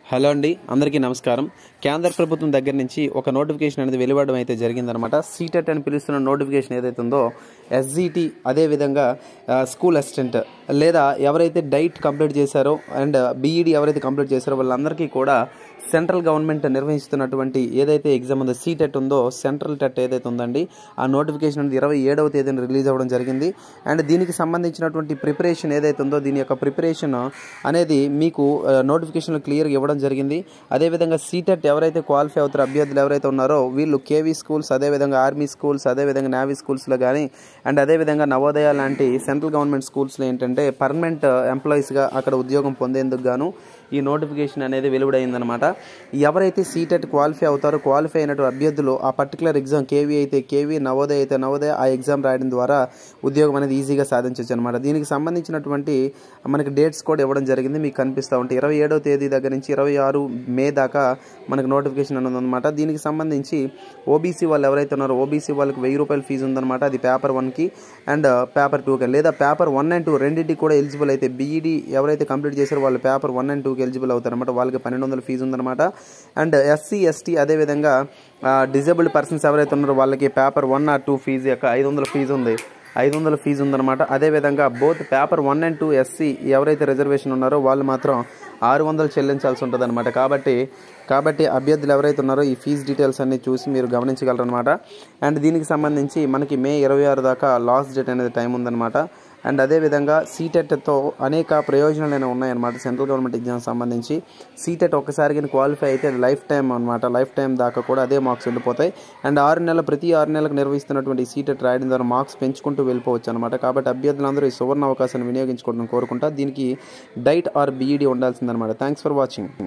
hello అండి అందరికీ నమస్కారం కేంద్ర ప్రభుత్వం దగ్గర నుంచి ఒక నోటిఫికేషన్ అనేది వెలువడడం అయితే జరిగిందనమాట సీటెట్ అని పిలుస్తున్న నోటిఫికేషన్ ఏదైతే ఉందో ఎస్జిటి అదేవిధంగా ఆ, స్కూల్ అసిస్టెంట్ లేదా ఎవరైతే డైట్ కంప్లీట్ చేశారో అండ్ బీఈడి ఎవరైతే కంప్లీట్ చేశారో వాళ్ళందరికీ కూడా సెంట్రల్ గవర్నమెంట్ నిర్వహిస్తున్నటువంటి ఏదైతే ఎగ్జామ్ ఉందో సీటెట్ ఉందో సెంట్రల్ టెట్ ఏదైతే ఉందండి ఆ నోటిఫికేషన్ అనేది ఇరవై ఏడవ తేదీన రిలీజ్ అవ్వడం జరిగింది అండ్ దీనికి సంబంధించినటువంటి ప్రిపరేషన్ ఏదైతే ఉందో దీని యొక్క ప్రిపరేషన్ అనేది మీకు నోటిఫికేషన్లో క్లియర్గా ఇవ్వడం జరిగింది అదేవిధంగా సీటెట్ ఎవరైతే క్వాలిఫై అవుతారో అభ్యర్థులు ఎవరైతే ఉన్నారో వీళ్ళు కేవీ స్కూల్స్ అదేవిధంగా ఆర్మీ స్కూల్స్ అదేవిధంగా నేవీ స్కూల్స్లో కానీ అండ్ అదేవిధంగా నవోదయ లాంటి సెంట్రల్ గవర్నమెంట్ స్కూల్స్లో ఏంటంటే పర్మనెంట్ ఎంప్లాయీస్గా అక్కడ ఉద్యోగం పొందేందుకు గాను ఈ నోటిఫికేషన్ అనేది వెలువడైందనమాట ఎవరైతే సీటెట్ క్వాలిఫై అవుతారో క్వాలిఫై అయినటువంటి అభ్యర్థులు ఆ పర్టికులర్ ఎగ్జామ్ కేవీ అయితే కేవీ నవోదయ అయితే నవోదయ ఆ ఎగ్జామ్ రాయడం ద్వారా ఉద్యోగం అనేది ఈజీగా సాధించవచ్చు అనమాట దీనికి సంబంధించినటువంటి మనకి డేట్స్ కూడా ఇవ్వడం జరిగింది మీకు కనిపిస్తూ ఉంటాయి ఇరవై ఏడవ తేదీ దగ్గర నుంచి ఇరవై ఆరు మే దాకా మనకు నోటిఫికేషన్ అనేది ఉందన్నమాట దీనికి సంబంధించి ఓబీసీ వాళ్ళు ఎవరైతే ఉన్నారో ఓబీసీ వాళ్ళకి వెయ్యి రూపాయల ఫీజు ఉందన్నమాట అది పేపర్ వన్కి అండ్ పేపర్ టూకి లేదా పేపర్ వన్ అండ్ టూ రెండింటికి కూడా ఎలిజిబుల్ అయితే బీఈడి ఎవరైతే కంప్లీట్ చేశారో వాళ్ళు పేపర్ వన్ అండ్ టూకి ఎలిజిబుల్ అవుతారన్నమాట వాళ్ళకి పన్నెండు వందల ఫీజు ఉందన్నమాట అండ్ ఎస్సీ ఎస్టీ అదేవిధంగా డిజేబుల్డ్ పర్సన్స్ ఎవరైతే ఉన్నారో వాళ్ళకి paper one or two fees యొక్క ఐదు వందల ఫీజు ఉంది ఐదు వందల ఫీజు ఉందన్నమాట అదేవిధంగా both paper one and two SC ఎవరైతే రిజర్వేషన్ ఉన్నారో వాళ్ళు మాత్రం ఆరు వందలు చెల్లించాల్సి ఉంటుంది అనమాట కాబట్టి కాబట్టి అభ్యర్థులు ఎవరైతే ఉన్నారో ఈ ఫీజు డీటెయిల్స్ అన్ని చూసి మీరు గమనించగలరు అనమాట అండ్ దీనికి సంబంధించి మనకి మే ఇరవై ఆరు దాకా లాస్ట్ డేట్ అనేది టైం ఉందన్నమాట అండ్ అదేవిధంగా సీటెట్తో అనేక ప్రయోజనాలు అనేవి ఉన్నాయన్నమాట సెంట్రల్ గవర్నమెంట్ ఎగ్జామ్ సంబంధించి సీటెట్ ఒక్కసారి కానీ క్వాలిఫై అయితే లైఫ్ టైం అనమాట లైఫ్ టైం దాకా కూడా అదే మార్క్స్ ఉండిపోతాయి అండ్ ఆరు నెలల ప్రతి ఆరు నెలలకు నిర్వహిస్తున్నటువంటి ఈ సీటెట్ రాయడం ద్వారా మార్క్స్ పెంచుకుంటూ వెళ్ళిపోవచ్చు అనమాట కాబట్టి అభ్యర్థులందరూ ఈ సువర్ణ అవకాశాన్ని వినియోగించుకోవడం కోరుకుంటా దీనికి డైట్ ఆర్ బీఈడీ ఉండాల్సిందనమాట థ్యాంక్స్ ఫర్ వాచింగ్